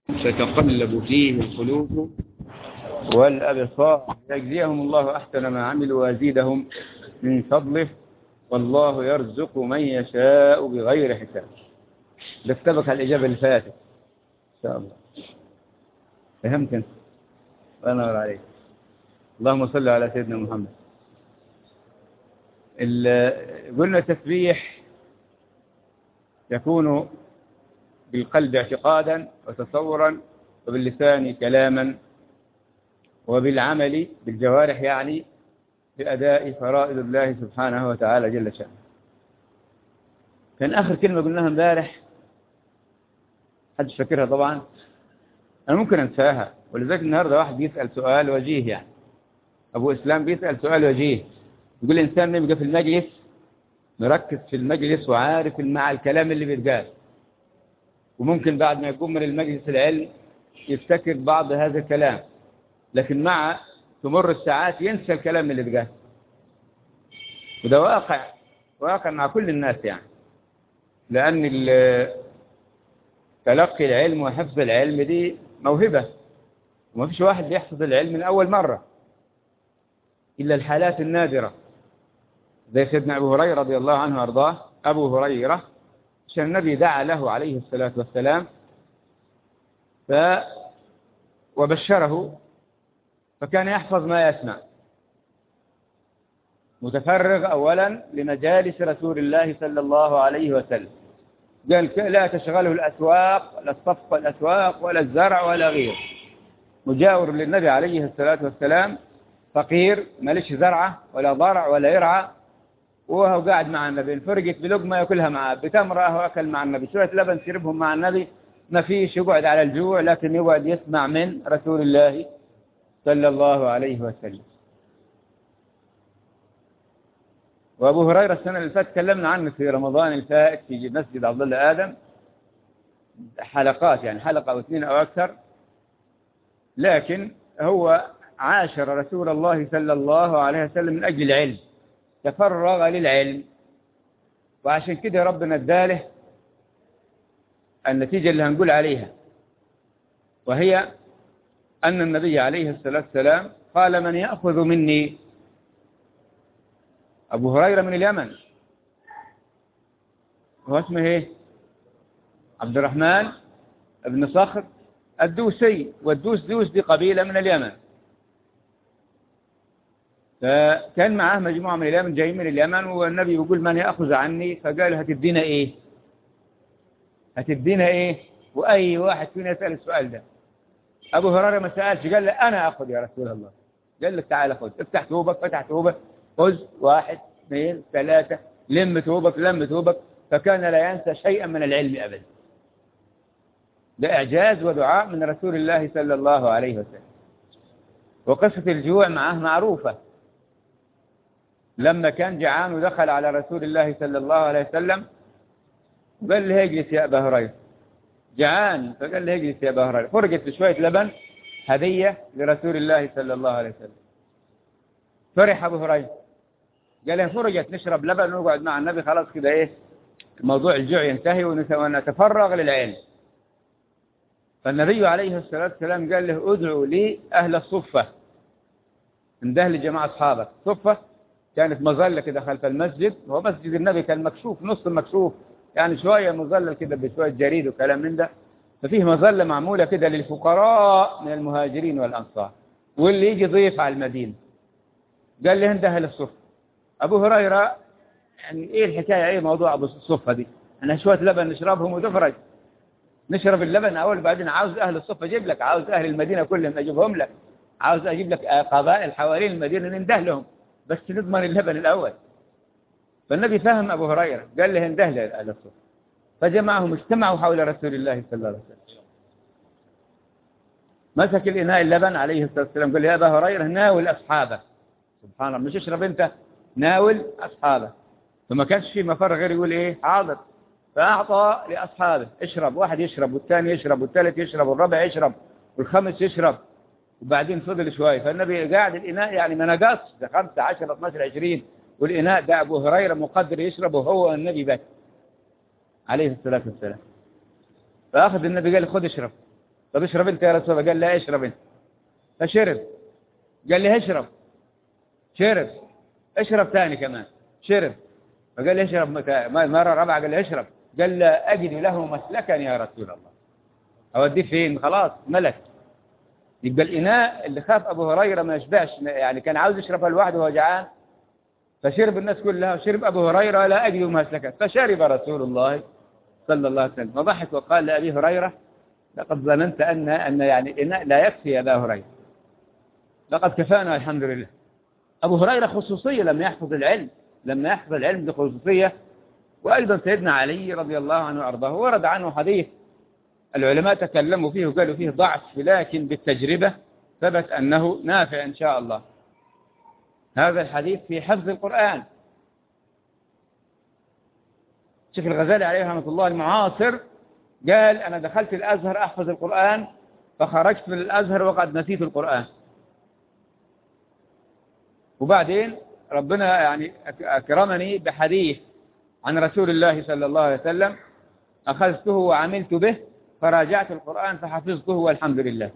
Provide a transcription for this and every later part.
تتقلب فيه القلوب والأبصار يجزيهم الله أحسن ما عملوا ويزيدهم من فضله والله يرزق من يشاء بغير حساب ده سبق الإجابة اللي فاتت إن شاء الله فهمت انت الله ينور عليك اللهم صل على سيدنا محمد قلنا التسبيح يكون بالقلب اعتقادا وتصورا وباللسان كلاما وبالعمل بالجوارح يعني بأداء فرائض الله سبحانه وتعالى جل شأنه كان آخر كلمة قلناها امبارح حدش فاكرها طبعا أنا ممكن أنساها ولذلك النهاردة واحد بيسأل سؤال وجيه يعني أبو إسلام بيسأل سؤال وجيه يقول الإنسان يبقى في المجلس مركز في المجلس وعارف مع الكلام اللي بيتقال وممكن بعد ما يقوم من المجلس العلم يفتكر بعض هذا الكلام لكن مع تمر الساعات ينسى الكلام اللي اتقال وده واقع واقع مع كل الناس يعني لأن تلقي العلم وحفظ العلم دي موهبة وما فيش واحد بيحفظ العلم من أول مرة إلا الحالات النادرة زي سيدنا أبو هريرة رضي الله عنه وأرضاه أبو هريرة عشان النبي دعا له عليه الصلاة والسلام ف وبشره فكان يحفظ ما يسمع متفرغ أولا لمجالس رسول الله صلى الله عليه وسلم قال لا تشغله الأسواق لا الصف الأسواق ولا الزرع ولا غيره مجاور للنبي عليه الصلاة والسلام فقير مالش زرعة ولا ضرع ولا يرعى وهو قاعد مع النبي انفرقت بلقمة يأكلها معه بتمرة هو أكل مع النبي شوية لبن شربهم مع النبي ما فيش يقعد على الجوع لكن يقعد يسمع من رسول الله صلى الله عليه وسلم وأبو هريرة السنة اللي فاتت تكلمنا عنه في رمضان الفائت في مسجد عبد الله آدم حلقات يعني حلقة أو اثنين أو أكثر لكن هو عاشر رسول الله صلى الله عليه وسلم من أجل العلم تفرغ للعلم وعشان كده ربنا اداله النتيجة اللي هنقول عليها وهي أن النبي عليه الصلاة والسلام قال من يأخذ مني أبو هريرة من اليمن هو اسمه ايه عبد الرحمن ابن صخر الدوسي والدوس دوس دي قبيلة من اليمن فكان معاه مجموعة من اليمن جايين من اليمن والنبي يقول من يأخذ عني فقال هتدينا ايه هتدينا ايه واي واحد فينا يسأل السؤال ده ابو هريرة ما سألش قال له انا اخذ يا رسول الله قال لك تعال خذ افتح ثوبك فتح ثوبك خذ واحد اثنين ثلاثة لم ثوبك لم ثوبك فكان لا ينسى شيئا من العلم ابدا ده اعجاز ودعاء من رسول الله صلى الله عليه وسلم وقصة الجوع معه معروفة لما كان جعان ودخل على رسول الله صلى الله عليه وسلم قال له اجلس يا أبا هريرة جعان فقال له اجلس يا أبا هريرة فرقت شوية لبن هدية لرسول الله صلى الله عليه وسلم فرح أبو هريرة قال له فرجت نشرب لبن ونقعد مع النبي خلاص كده ايه موضوع الجوع ينتهي ونتفرغ للعلم فالنبي عليه الصلاة والسلام قال له ادعو لي أهل الصفة انده لجماعة أصحابك صفة كانت مظلة كده خلف المسجد هو مسجد النبي كان مكشوف نص مكشوف يعني شوية مظلة كده بشوية جريد وكلام من ده ففيه مظلة معمولة كده للفقراء من المهاجرين والأنصار واللي يجي ضيف على المدينة قال لي انده للصفة أبو هريرة يعني إيه الحكاية إيه موضوع أبو الصفة دي أنا شوية لبن نشربهم وتفرج نشرب اللبن أول بعدين عاوز أهل الصفة أجيب لك عاوز أهل المدينة كلهم أجيبهم لك عاوز أجيب لك قبائل حوالين المدينة ننده لهم بس نضمن اللبن الأول فالنبي فهم أبو هريرة قال له انده لأهل الصفة فجمعهم اجتمعوا حول رسول الله صلى الله عليه وسلم مسك الإناء اللبن عليه الصلاة والسلام قال يا أبا هريرة ناول أصحابه سبحان الله مش اشرب أنت ناول أصحابه فما كانش في مفر غير يقول إيه حاضر فأعطى لأصحابه اشرب واحد يشرب والثاني يشرب والثالث يشرب والرابع يشرب والخامس يشرب وبعدين فضل شوية فالنبي قاعد الإناء يعني ما نقص ده 5 10 12 20 والإناء ده أبو هريرة مقدر يشرب وهو النبي بس عليه الصلاة والسلام فأخذ النبي قال خذ اشرب طب اشرب انت يا رسول الله قال لا اشرب انت فشرب قال لي اشرب شرب اشرب ثاني كمان شرب فقال لي اشرب مرة رابعة قال لي اشرب قال لا أجد له مسلكا يا رسول الله أوديه فين خلاص ملك يبقى الإناء اللي خاف أبو هريرة ما يشبعش يعني كان عاوز يشربها لوحده وهو جعان فشرب الناس كلها وشرب أبو هريرة لا أجد مسلكا فشرب رسول الله صلى الله عليه وسلم وضحك وقال لأبي هريرة لقد ظننت أن أن يعني الإناء لا يكفي يا أبا هريرة لقد كفانا الحمد لله أبو هريرة خصوصية لما يحفظ العلم لما يحفظ العلم بخصوصية وأيضا سيدنا علي رضي الله عنه وأرضاه ورد عنه حديث العلماء تكلموا فيه وقالوا فيه ضعف لكن بالتجربة ثبت أنه نافع إن شاء الله هذا الحديث في حفظ القرآن شيخ الغزالي عليه رحمة الله المعاصر قال أنا دخلت الأزهر أحفظ القرآن فخرجت من الأزهر وقد نسيت القرآن وبعدين ربنا يعني أكرمني بحديث عن رسول الله صلى الله عليه وسلم أخذته وعملت به فراجعت القرآن فحفظته والحمد لله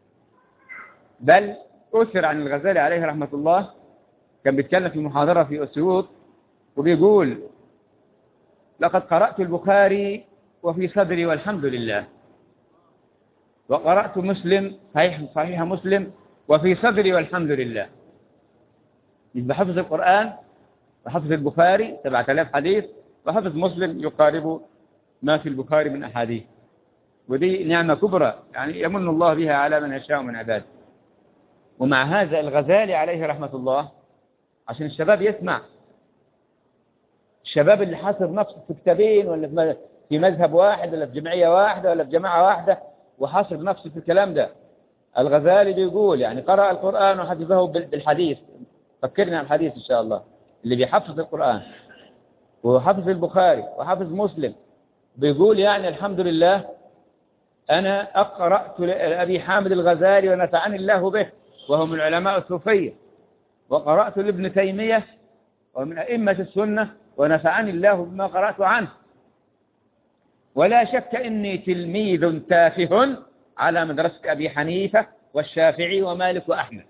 بل أثر عن الغزالي عليه رحمة الله كان بيتكلم في محاضرة في أسيوط وبيقول لقد قرأت البخاري وفي صدري والحمد لله وقرأت مسلم صحيح صحيح مسلم وفي صدري والحمد لله يبقى حفظ القرآن وحفظ البخاري 7000 حديث وحفظ مسلم يقارب ما في البخاري من أحاديث ودي نعمة كبرى يعني يمن الله بها على من يشاء من عباده ومع هذا الغزالي عليه رحمة الله عشان الشباب يسمع الشباب اللي حاصر نفسه في كتابين ولا في مذهب واحد ولا في جمعية واحدة ولا في جماعة واحدة وحاصر نفسه في الكلام ده الغزالي بيقول يعني قرأ القرآن وحفظه بالحديث فكرنا عن الحديث إن شاء الله اللي بيحفظ القرآن وحفظ البخاري وحفظ مسلم بيقول يعني الحمد لله أنا أقرأت لأبي حامد الغزالي ونفعني الله به وهو من علماء الصوفية وقرأت لابن تيمية ومن أئمة السنة ونفعني الله بما قرأت عنه ولا شك إني تلميذ تافه على مدرسة أبي حنيفة والشافعي ومالك وأحمد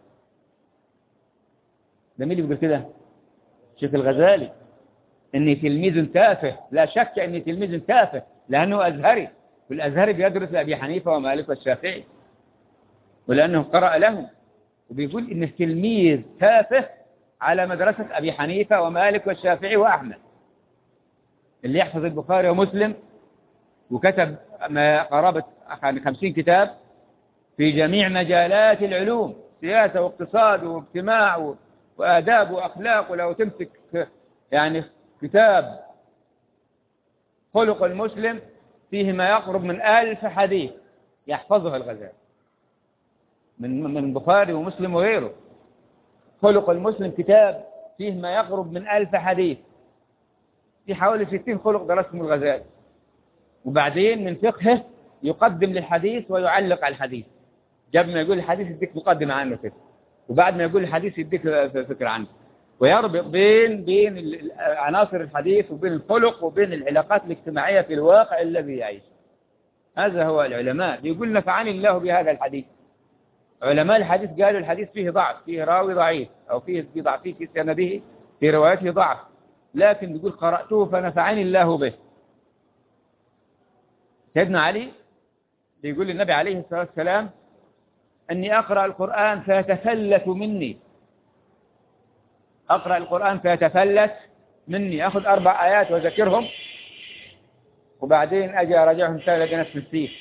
ده مين اللي بيقول كده شيخ الغزالي إني تلميذ تافه لا شك إني تلميذ تافه لأنه أزهري والأزهري بيدرس لأبي حنيفة ومالك والشافعي ولأنه قرأ لهم وبيقول إنه تلميذ تافه على مدرسة أبي حنيفة ومالك والشافعي وأحمد اللي يحفظ البخاري ومسلم وكتب ما قرابة خمسين كتاب في جميع مجالات العلوم سياسة واقتصاد واجتماع وآداب وأخلاق ولو تمسك يعني كتاب خلق المسلم فيه ما يقرب من ألف حديث يحفظها الغزالي من من بخاري ومسلم وغيره خلق المسلم كتاب فيه ما يقرب من ألف حديث في حوالي ستين خلق درسهم الغزالي وبعدين من فقهه يقدم للحديث ويعلق على الحديث قبل ما يقول الحديث يديك مقدمة عنه كده وبعد ما يقول الحديث يديك فكرة عنه ويربط بين بين عناصر الحديث وبين الخلق وبين العلاقات الاجتماعية في الواقع الذي يعيش هذا هو العلماء يقول نفعني الله بهذا الحديث علماء الحديث قالوا الحديث فيه ضعف فيه راوي ضعيف أو فيه في ضعف في سنده في روايته ضعف لكن يقول قرأته فنفعني الله به سيدنا علي بيقول للنبي عليه الصلاة والسلام أني أقرأ القرآن فيتفلت مني أقرأ القرآن فيتفلت مني أخذ أربع آيات وذكرهم وبعدين أجي أراجعهم تالي نفس السيف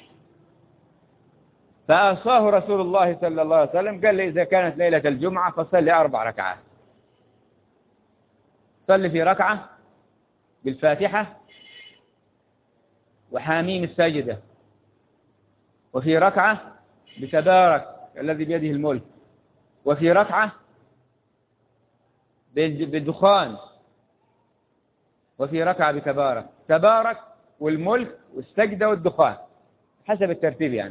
فأصاه رسول الله صلى الله عليه وسلم قال لي إذا كانت ليلة الجمعة فصلي أربع ركعات صلي في ركعة بالفاتحة وحاميم الساجدة وفي ركعة بتبارك الذي بيده الملك وفي ركعة بالدخان وفي ركعة بتبارك تبارك والملك والسجدة والدخان حسب الترتيب يعني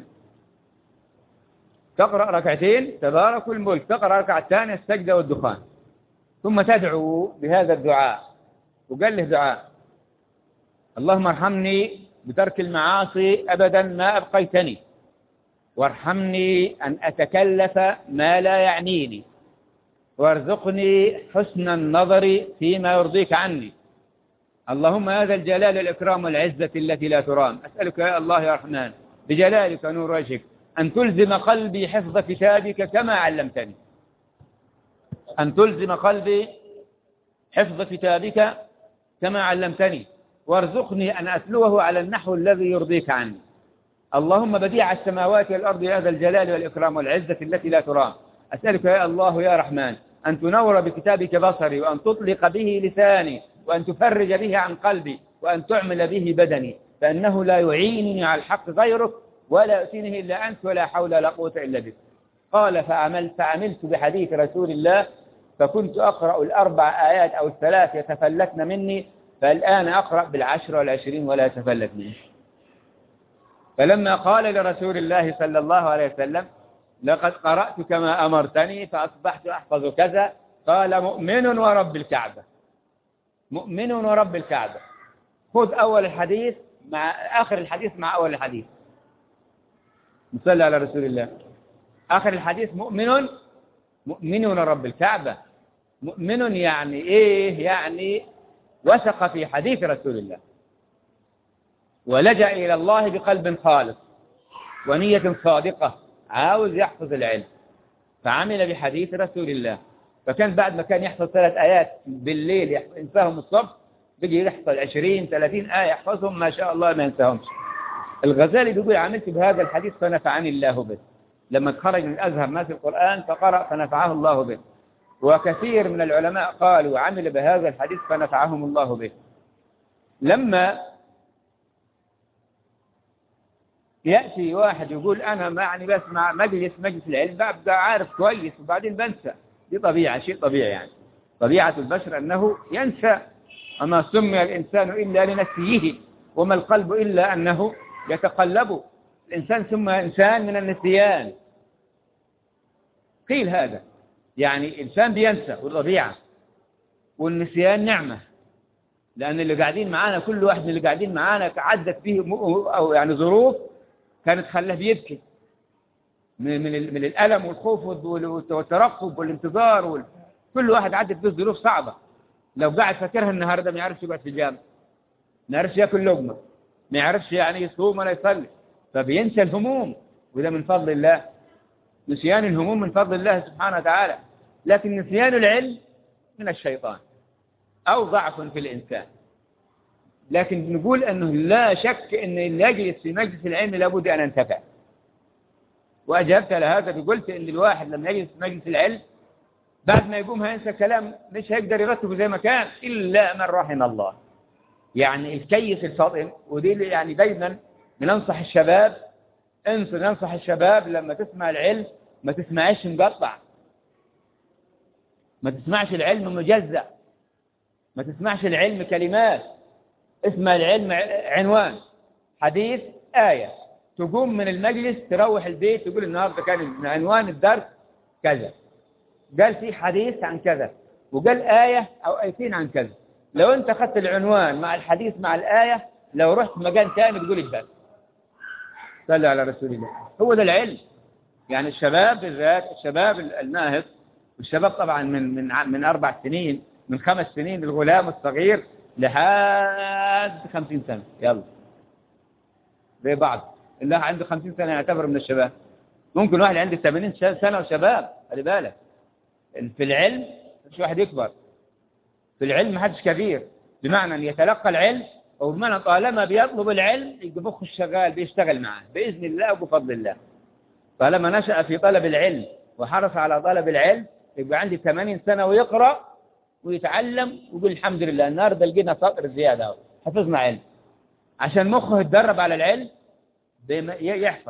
تقرأ ركعتين تبارك والملك تقرأ ركعة ثانية السجدة والدخان ثم تدعو بهذا الدعاء وقال له دعاء اللهم ارحمني بترك المعاصي أبدا ما أبقيتني وارحمني أن أتكلف ما لا يعنيني وارزقني حسن النظر فيما يرضيك عني اللهم هذا الجلال والإكرام والعزة التي لا ترام أسألك يا الله يا رحمن بجلالك نور وجهك أن تلزم قلبي حفظ كتابك كما علمتني أن تلزم قلبي حفظ كتابك كما علمتني وارزقني أن أتلوه على النحو الذي يرضيك عني اللهم بديع السماوات والأرض يا ذا الجلال والإكرام والعزة التي لا ترام أسألك يا الله يا رحمن أن تنور بكتابك بصري وأن تطلق به لساني وأن تفرج به عن قلبي وأن تعمل به بدني فإنه لا يعينني على الحق غيرك ولا يؤتينه إلا أنت ولا حول ولا قوة إلا بك قال فعملت, فعملت بحديث رسول الله فكنت أقرأ الأربع آيات أو الثلاث يتفلتن مني فالآن أقرأ بالعشر والعشرين ولا يتفلت مني فلما قال لرسول الله صلى الله عليه وسلم لقد قرأت كما أمرتني فأصبحت أحفظ كذا قال مؤمن ورب الكعبة مؤمن ورب الكعبة خذ أول الحديث مع آخر الحديث مع أول الحديث نصلي على رسول الله آخر الحديث مؤمن مؤمن ورب الكعبة مؤمن يعني إيه يعني وثق في حديث رسول الله ولجأ إلى الله بقلب خالص ونية صادقة عاوز يحفظ العلم فعمل بحديث رسول الله فكان بعد ما كان يحفظ ثلاث آيات بالليل ينساهم الصبح بيجي يحفظ 20 30 آية يحفظهم ما شاء الله ما ينساهمش الغزالي بيقول عملت بهذا الحديث فنفعني الله به لما خرج من الأزهر ما في القرآن فقرأ فنفعه الله به وكثير من العلماء قالوا عمل بهذا الحديث فنفعهم الله به لما يأتي واحد يقول أنا معني بس مع مجلس مجلس العلم ببقى عارف كويس وبعدين بنسى دي طبيعة شيء طبيعي يعني طبيعة البشر أنه ينسى وما سمي الإنسان إلا لنسيه وما القلب إلا أنه يتقلب الإنسان سمى إنسان من النسيان قيل هذا يعني الإنسان بينسى والطبيعة والنسيان نعمة لأن اللي قاعدين معانا كل واحد من اللي قاعدين معانا عدت به أو يعني ظروف كانت خلاه بيبكي من من من الألم والخوف والترقب والانتظار وال... كل واحد عدت به ظروف صعبة لو قاعد فاكرها النهارده ما يعرفش يقعد في الجامع ما يعرفش ياكل لقمة ما يعرفش يعني يصوم ولا يصلي فبينسى الهموم وده من فضل الله نسيان الهموم من فضل الله سبحانه وتعالى لكن نسيان العلم من الشيطان أو ضعف في الإنسان لكن نقول أنه لا شك أن اللي يجلس في مجلس العلم لابد أن ينتفع وأجبت على هذا فقلت أن الواحد لما يجلس في مجلس العلم بعد ما يقوم هينسى كلام مش هيقدر يرتبه زي ما كان إلا من رحم الله يعني الكيس الفاطم ودي يعني دايما بننصح الشباب انصر ننصح الشباب لما تسمع العلم ما تسمعش مقطع ما تسمعش العلم مجزأ ما تسمعش العلم كلمات اسمع العلم عنوان حديث آية تقوم من المجلس تروح البيت تقول النهارده كان عنوان الدرس كذا قال في حديث عن كذا وقال آية أو آيتين عن كذا لو أنت أخذت العنوان مع الحديث مع الآية لو رحت مكان ثاني تقول الدرس صلى على رسول الله هو ده العلم يعني الشباب بالذات الشباب الناهض والشباب طبعا من من من أربع سنين من خمس سنين الغلام الصغير لحد خمسين سنة يلا زي بعض اللي عنده خمسين سنة يعتبر من الشباب ممكن واحد عنده ثمانين سنة وشباب خلي بالك في العلم مش واحد يكبر في العلم ما حدش كبير بمعنى أن يتلقى العلم أو بمعنى طالما بيطلب العلم يبقى مخه الشغال بيشتغل معاه بإذن الله وبفضل الله طالما نشأ في طلب العلم وحرص على طلب العلم يبقى عندي 80 سنة ويقرأ ويتعلم ويقول الحمد لله النهارده لقينا سطر زيادة حفظنا علم عشان مخه يتدرب على العلم يحفظ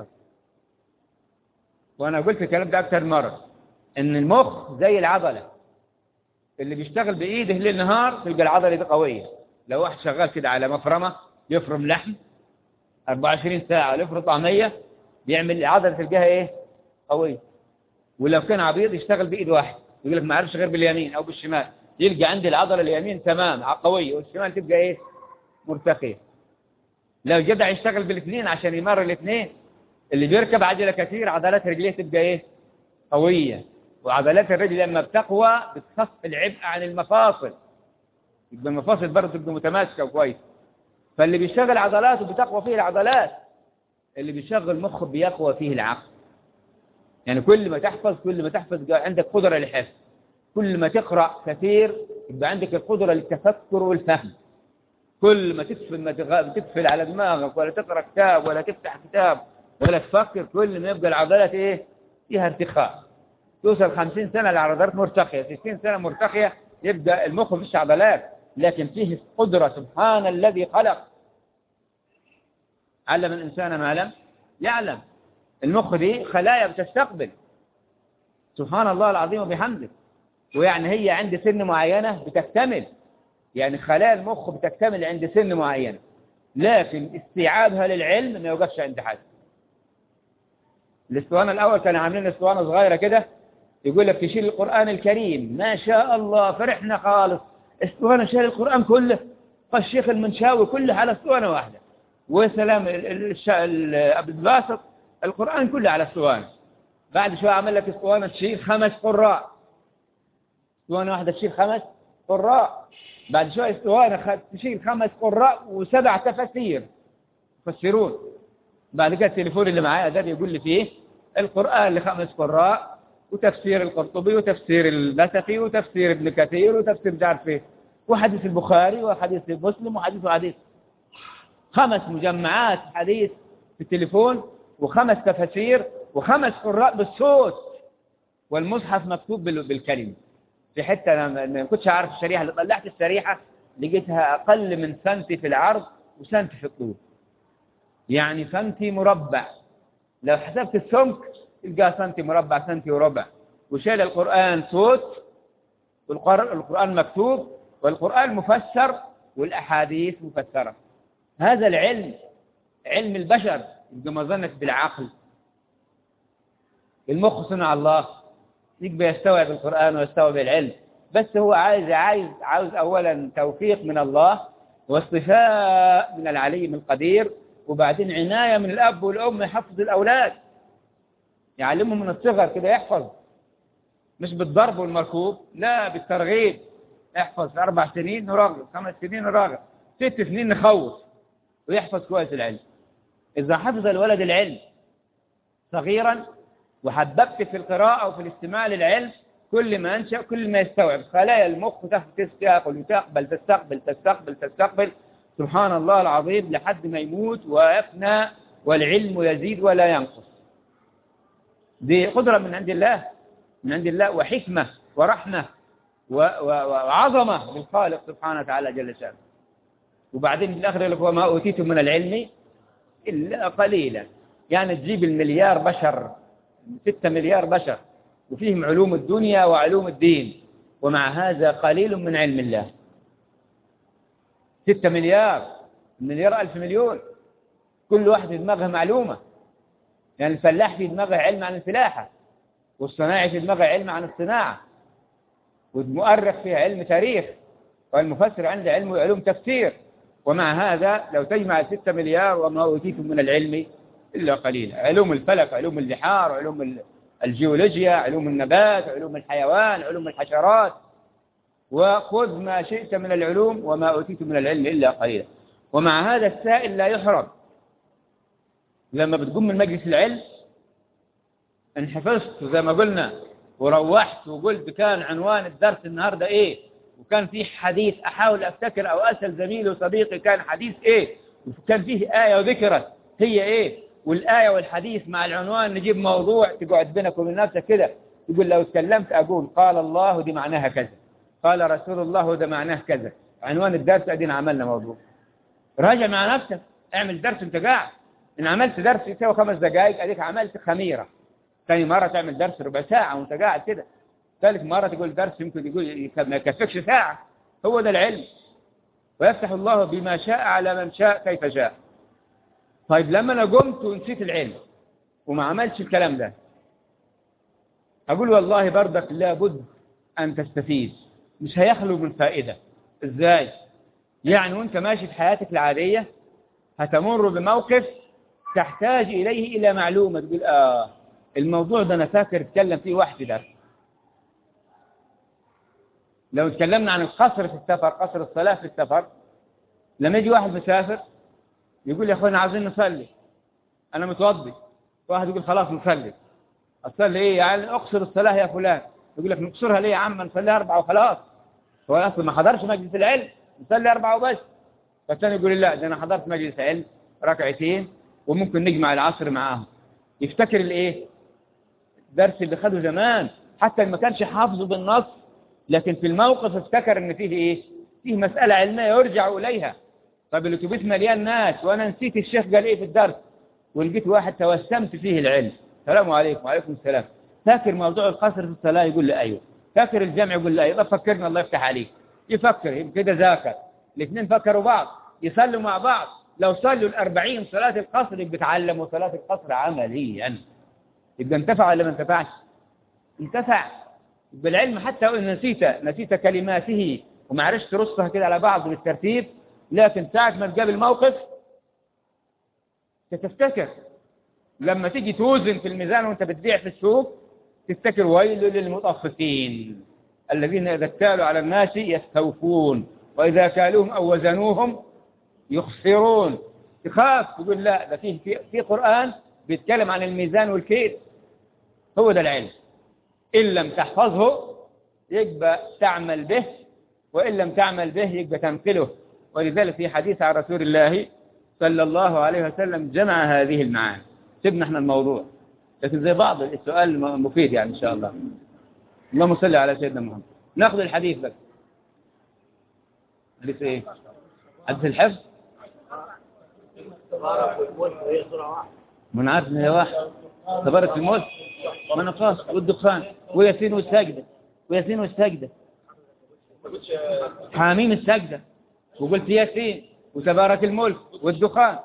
وأنا قلت الكلام ده أكثر مرة إن المخ زي العضلة اللي بيشتغل بإيده ليل نهار تلقى العضلة دي قوية لو واحد شغال كده على مفرمة يفرم لحم 24 ساعة يفرم طعمية بيعمل العضلة تلقاها إيه قوية ولو كان عبيط يشتغل بإيد واحد يقول لك ما عرفش غير باليمين أو بالشمال يلقى عندي العضلة اليمين تمام قوية والشمال تبقى إيه مرتخية لو جدع يشتغل بالاثنين عشان يمر الاثنين اللي بيركب عجلة كثير عضلات رجليه تبقى ايه قوية وعضلات الرجل لما بتقوى بتخف العبء عن المفاصل يبقى المفاصل برضه تبقى متماسكة وكويس فاللي بيشغل عضلاته بتقوى فيه العضلات اللي بيشغل مخه بيقوى فيه العقل يعني كل ما تحفظ كل ما تحفظ عندك قدرة للحفظ كل ما تقرأ كثير يبقى عندك القدرة للتفكر والفهم كل ما تقفل ما تقفل على دماغك ولا تقرأ كتاب ولا تفتح كتاب ولا تفكر كل ما يبقى العضلات ايه فيها ارتخاء توصل 50 سنة العضلات مرتخية 60 سنة مرتخية يبدأ المخ مفيش عضلات لكن فيه قدرة سبحان الذي خلق علم الإنسان ما لم يعلم المخ دي خلايا بتستقبل سبحان الله العظيم وبحمده ويعني هي عند سن معينة بتكتمل يعني خلايا المخ بتكتمل عند سن معينة لكن استيعابها للعلم ما يوقفش عند حد الاسطوانة الأول كانوا عاملين اسطوانة صغيرة كده يقول لك تشيل القرآن الكريم ما شاء الله فرحنا خالص اسطوانة شال القرآن كله فالشيخ المنشاوي كله على اسطوانة واحدة وسلام أبو الباسط القرآن كله على اسطوانة بعد شوية عمل لك اسطوانة تشيل خمس قراء اسطوانة واحدة تشيل خمس قراء بعد شوية اسطوانة تشيل خمس قراء وسبع تفاسير يفسرون بعد كده التليفون اللي معايا ده بيقول لي فيه القرآن لخمس قراء وتفسير القرطبي وتفسير النسفي وتفسير ابن كثير وتفسير مش عارف ايه وحديث البخاري وحديث مسلم وحديث وحديث خمس مجمعات حديث في التليفون وخمس تفاسير وخمس قراء بالصوت والمصحف مكتوب بالكلمة في حتة أنا ما كنتش عارف الشريحة اللي طلعت الشريحة لقيتها أقل من سنتي في العرض وسنتي في الطول يعني سنتي مربع لو حسبت السمك تلقى سنتي مربع سنتي وربع وشال القرآن صوت والقرآن مكتوب والقرآن مفسر والأحاديث مفسرة هذا العلم علم البشر يبقى ما ظنك بالعقل المخ صنع الله يبقى يستوعب القرآن ويستوعب العلم بس هو عايز عايز عاوز أولا توفيق من الله واصطفاء من العليم القدير وبعدين عناية من الأب والأم يحفظ الأولاد يعلمهم من الصغر كده يحفظ مش بالضرب والمركوب لا بالترغيب احفظ أربع سنين نراغب خمس سنين نراغب ست سنين نخوص ويحفظ كويس العلم إذا حفظ الولد العلم صغيرا وحببت في القراءة وفي الاستماع للعلم كل ما أنشأ كل ما يستوعب خلايا المخ تستقبل وتقبل تستقبل تستقبل تستقبل سبحان الله العظيم لحد ما يموت ويفنى والعلم يزيد ولا ينقص دي قدرة من عند الله من عند الله وحكمة ورحمة وعظمة للخالق سبحانه وتعالى جل شانه وبعدين في الآخر يقول وما أوتيتم من العلم إلا قليلا يعني تجيب المليار بشر ستة مليار بشر وفيهم علوم الدنيا وعلوم الدين ومع هذا قليل من علم الله ستة مليار مليار ألف مليون كل واحد في دماغه معلومة يعني الفلاح في دماغه علم عن الفلاحة والصناعي في دماغه علم عن الصناعة والمؤرخ فيه علم تاريخ والمفسر عنده علم علوم تفسير ومع هذا لو تجمع ستة مليار وما أوتيتم من العلم إلا قليلا علوم الفلك علوم البحار علوم الجيولوجيا علوم النبات علوم الحيوان علوم الحشرات وخذ ما شئت من العلوم وما أوتيت من العلم إلا قليلا ومع هذا السائل لا يحرم لما بتقوم من مجلس العلم ان حفظت زي ما قلنا وروحت وقلت كان عنوان الدرس النهاردة ايه وكان فيه حديث احاول افتكر او اسأل زميلي وصديقي كان حديث ايه وكان فيه آية وذكرت هي ايه والآية والحديث مع العنوان نجيب موضوع تقعد بينك وبين نفسك كده تقول لو اتكلمت اقول قال الله دي معناها كذا قال رسول الله ده معناه كذا عنوان الدرس ادينا عملنا موضوع راجع مع نفسك اعمل درس انت قاعد ان عملت درس يساوي خمس دقائق اديك عملت خميره ثاني مرة تعمل درس ربع ساعة وانت قاعد كده ثالث مرة تقول درس يمكن يقول ما يكفكش ساعة هو ده العلم ويفتح الله بما شاء على من شاء كيف شاء طيب لما انا قمت ونسيت العلم وما عملتش الكلام ده اقول والله بردك لابد ان تستفيد مش هيخلو من فائدة ازاي يعني وانت ماشي في حياتك العادية هتمر بموقف تحتاج إليه إلى معلومة تقول آه الموضوع ده أنا فاكر اتكلم فيه واحد في درس لو تكلمنا عن القصر في السفر قصر الصلاة في السفر لما يجي واحد مسافر يقول يا أخوانا عاوزين نصلي أنا متوضي واحد يقول خلاص نصلي أصلي إيه يعني أقصر الصلاة يا فلان يقول لك نقصرها ليه يا عم نصلي أربعة وخلاص هو أصلا ما حضرش مجلس العلم نصلي أربعة وبس فالثاني يقول لا ده أنا حضرت مجلس علم ركعتين وممكن نجمع العصر معاهم يفتكر الإيه الدرس اللي خده زمان حتى ما كانش حافظه بالنص لكن في الموقف افتكر ان فيه ايه فيه مسألة علمية يرجع إليها طب الاتوبيس مليان ناس وانا نسيت الشيخ قال ايه في الدرس ولقيت واحد توسمت فيه العلم السلام عليكم وعليكم السلام فاكر موضوع القصر في الصلاة يقول لي ايوه فاكر الجمع يقول لي ايوه فكرنا الله يفتح عليك يفكر كده ذاكر الاثنين فكروا بعض يصلوا مع بعض لو صلوا الأربعين صلاة القصر يبقى تعلموا صلاة القصر عمليا يبقى انتفع ولا ما انتفعش انتفع بالعلم حتى وإن نسيت نسيت كلماته وما عرفش ترصها كده على بعض بالترتيب لكن ساعة ما تقابل موقف تتفتكر لما تيجي توزن في الميزان وانت بتبيع في السوق تفتكر ويل للمطففين الذين إذا اكتالوا على الناس يستوفون وإذا كالوهم أو وزنوهم يخسرون تخاف تقول لا ده فيه في, في قرآن بيتكلم عن الميزان والكيل هو ده العلم إن لم تحفظه يبقى تعمل به وإن لم تعمل به يبقى تنقله ولذلك في حديث عن رسول الله صلى الله عليه وسلم جمع هذه المعاني سيبنا احنا الموضوع لكن زي بعض السؤال مفيد يعني إن شاء الله اللهم صل على سيدنا محمد ناخذ الحديث بس حديث ايه حديث الحفظ من عارف ان هي واحد تبارك الملك منقاص والدخان وياسين والسجدة وياسين والسجدة حاميم السجدة وقلت ياسين وتبارك الملك والدخان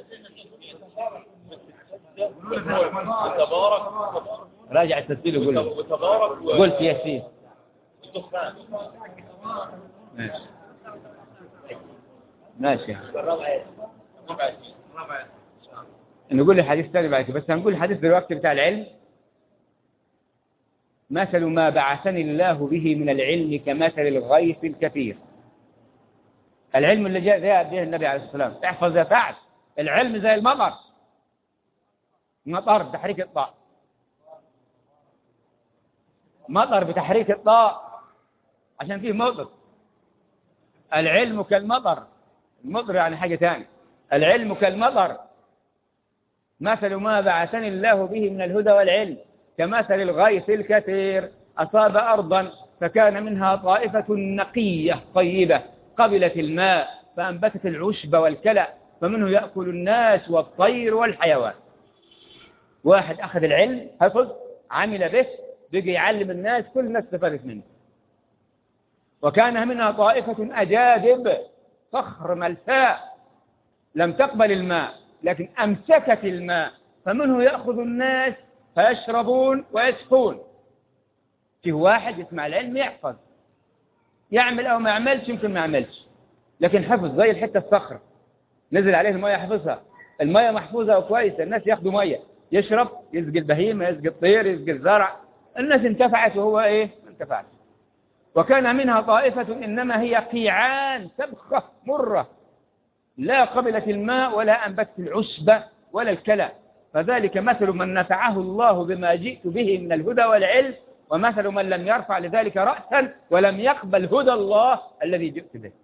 راجع التسجيل وقول له قلت ياسين ماشي ماشي نقول الحديث ثاني بعد كده بس هنقول الحديث دلوقتي بتاع العلم مثل ما بعثني الله به من العلم كمثل الغيث الكثير العلم اللي جاء جاء به النبي عليه الصلاة والسلام احفظ يا سعد العلم زي المطر مطر بتحريك الطاء مطر بتحريك الطاء عشان فيه مطر العلم كالمطر المطر يعني حاجة ثانية العلم كالمطر مثل ما بعثني الله به من الهدى والعلم كمثل الغيث الكثير أصاب أرضا فكان منها طائفة نقية طيبة قبلت الماء فأنبتت العشب والكلأ فمنه يأكل الناس والطير والحيوان واحد أخذ العلم حفظ عمل به بقي يعلم الناس كل الناس استفادت منه وكان منها طائفة أجادب صخر ملفاء لم تقبل الماء لكن أمسكت الماء فمنه يأخذ الناس فيشربون ويسقون فيه واحد يسمع العلم يحفظ يعمل أو ما يعملش يمكن ما يعملش لكن حفظ زي الحتة الصخرة نزل عليه المية يحفظها المية محفوظة وكويسة الناس ياخدوا مية يشرب يسقي البهيمة يسقي الطير يسقي الزرع الناس انتفعت وهو ايه ما انتفعش وكان منها طائفة إنما هي قيعان سبخة مرة لا قبلت الماء ولا أنبتت العشب ولا الكلى فذلك مثل من نفعه الله بما جئت به من الهدى والعلم ومثل من لم يرفع لذلك رأسا ولم يقبل هدى الله الذي جئت به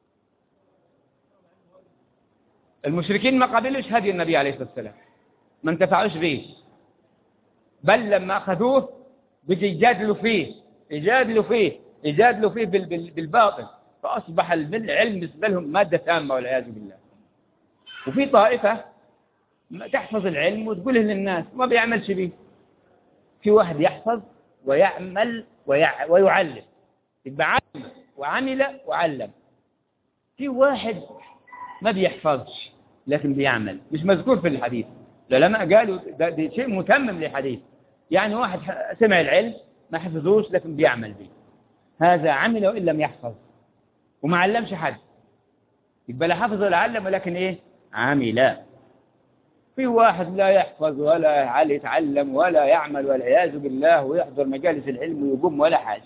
المشركين ما قبلوش هدي النبي عليه الصلاة والسلام ما انتفعوش به بل لما أخذوه بيجي يجادلوا فيه يجادلوا فيه يجادلوا فيه بالباطل فأصبح العلم بالنسبة لهم مادة تامة والعياذ بالله وفي طائفة تحفظ العلم وتقوله للناس ما بيعملش به في واحد يحفظ ويعمل ويع... ويعلم يبقى علم وعمل وعلم في واحد ما بيحفظش لكن بيعمل مش مذكور في الحديث العلماء قالوا ده, ده شيء متمم للحديث يعني واحد سمع العلم ما حفظوش لكن بيعمل به هذا عمل وإن لم يحفظ وما علمش حد يبقى لا حفظ ولا علم ولكن ايه عمل في واحد لا يحفظ ولا يتعلم ولا يعمل والعياذ بالله ويحضر مجالس العلم ويقوم ولا حاجة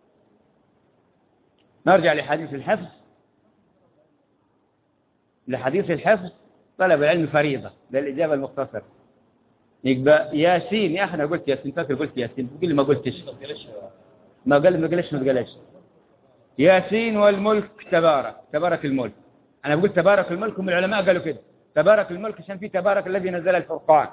نرجع لحديث الحفظ لحديث الحفظ طلب العلم فريضة ده الإجابة المختصرة يبقى ياسين يا أخي أنا قلت ياسين فاكر قلت ياسين تقول لي ما قلتش ما قال ما قالش ما قالش ياسين والملك تبارك تبارك الملك أنا بقول تبارك الملك هم العلماء قالوا كده تبارك الملك عشان في تبارك الذي نزل الفرقان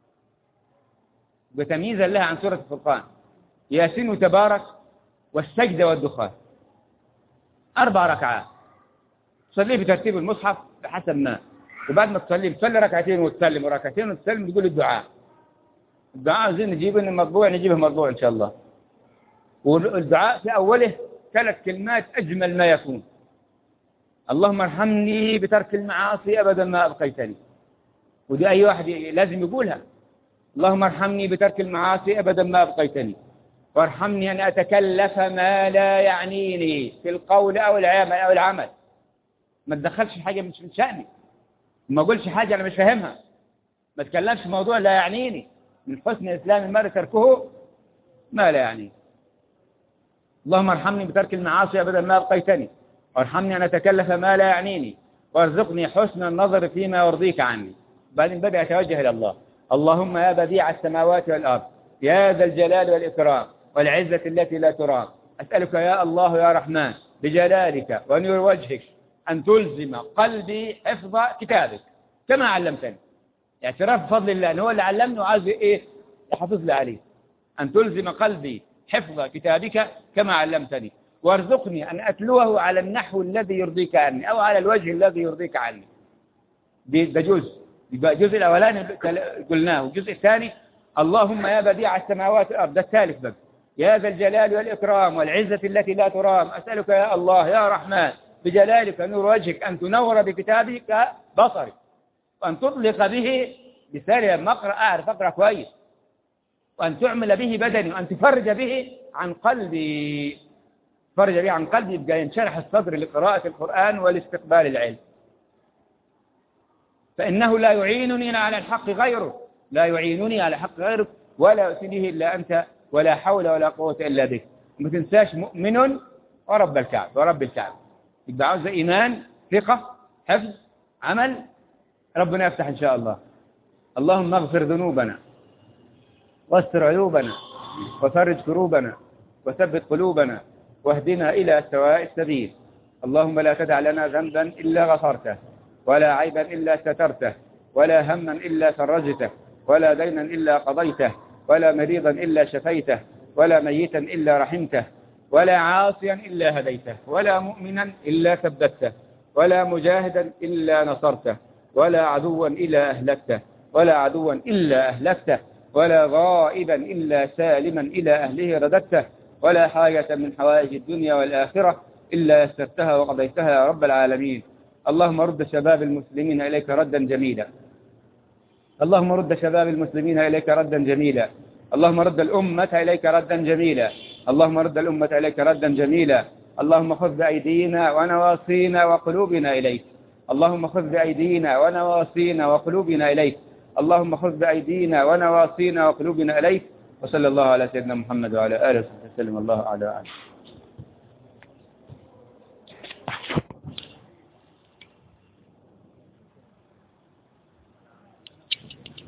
وتمييزا لها عن سورة الفرقان ياسين وتبارك والسجدة والدخان أربع ركعات تصليه بترتيب المصحف بحسب ما وبعد ما تصلي تصلي ركعتين وتسلم وركعتين وتسلم تقول الدعاء الدعاء عايزين نجيبه المطبوع نجيبه مربوع إن شاء الله والدعاء في أوله ثلاث كلمات أجمل ما يكون اللهم ارحمني بترك المعاصي أبدا ما أبقيتني ودي أي واحد لازم يقولها اللهم ارحمني بترك المعاصي أبدا ما أبقيتني وارحمني أن أتكلف ما لا يعنيني في القول أو العمل أو العمل ما تدخلش حاجة مش من شأني ما أقولش حاجة أنا مش فاهمها ما تكلمش في موضوع لا يعنيني من حسن إسلام المرء تركه ما لا يعنيني اللهم ارحمني بترك المعاصي أبدا ما أبقيتني وارحمني أن أتكلف ما لا يعنيني وارزقني حسن النظر فيما يرضيك عني بعدين بدأ يتوجه إلى الله اللهم يا بديع السماوات والأرض يا ذا الجلال والإكرام والعزة التي لا ترام أسألك يا الله يا رحمن بجلالك ونور وجهك أن تلزم قلبي حفظ كتابك كما علمتني اعتراف بفضل الله أنه هو اللي علمني وعايز إيه يحفظ لي عليه أن تلزم قلبي حفظ كتابك كما علمتني وارزقني أن أتلوه على النحو الذي يرضيك عني أو على الوجه الذي يرضيك عني ده جزء يبقى الجزء الأولاني قلناه والجزء الثاني اللهم يا بديع السماوات والأرض ده الثالث بقى يا ذا الجلال والإكرام والعزة التي لا ترام أسألك يا الله يا رحمن بجلالك نور وجهك أن تنور بكتابك بصري وأن تطلق به بسالي لما أقرأ أعرف أقرأ كويس وأن تعمل به بدني وأن تفرج به عن قلبي فرج به عن قلبي يبقى ينشرح الصدر لقراءة القرآن والاستقبال العلم فإنه لا يعينني على الحق غيره لا يعينني على الحق غيرك ولا يؤتيه إلا أنت ولا حول ولا قوة إلا بك ما تنساش مؤمن ورب الكعب ورب الكعب يبقى عاوز إيمان ثقة حفظ عمل ربنا يفتح إن شاء الله اللهم اغفر ذنوبنا واستر عيوبنا وفرج كروبنا وثبت قلوبنا واهدنا إلى سواء السبيل اللهم لا تدع لنا ذنبا إلا غفرته ولا عيبا إلا سترته ولا هما إلا فرجته ولا دينا إلا قضيته ولا مريضا إلا شفيته ولا ميتا إلا رحمته ولا عاصيا إلا هديته ولا مؤمنا إلا ثبته ولا مجاهدا إلا نصرته ولا عدوا إلا أهلكته ولا عدوا إلا أهلكته ولا غائبا إلا سالما إلى أهله رددته ولا حاجة من حوائج الدنيا والآخرة إلا يسرتها وقضيتها يا رب العالمين اللهم رد شباب المسلمين إليك ردا جميلا اللهم رد شباب المسلمين إليك ردا جميلا اللهم رد الأمة إليك ردا جميلا اللهم رد الأمة إليك ردا جميلا اللهم خذ بأيدينا ونواصينا وقلوبنا إليك اللهم خذ بأيدينا ونواصينا وقلوبنا إليك اللهم خذ بأيدينا ونواصينا وقلوبنا إليك وصلى الله على سيدنا محمد وعلى آله وصحبه وسلم الله أعلى وأعلم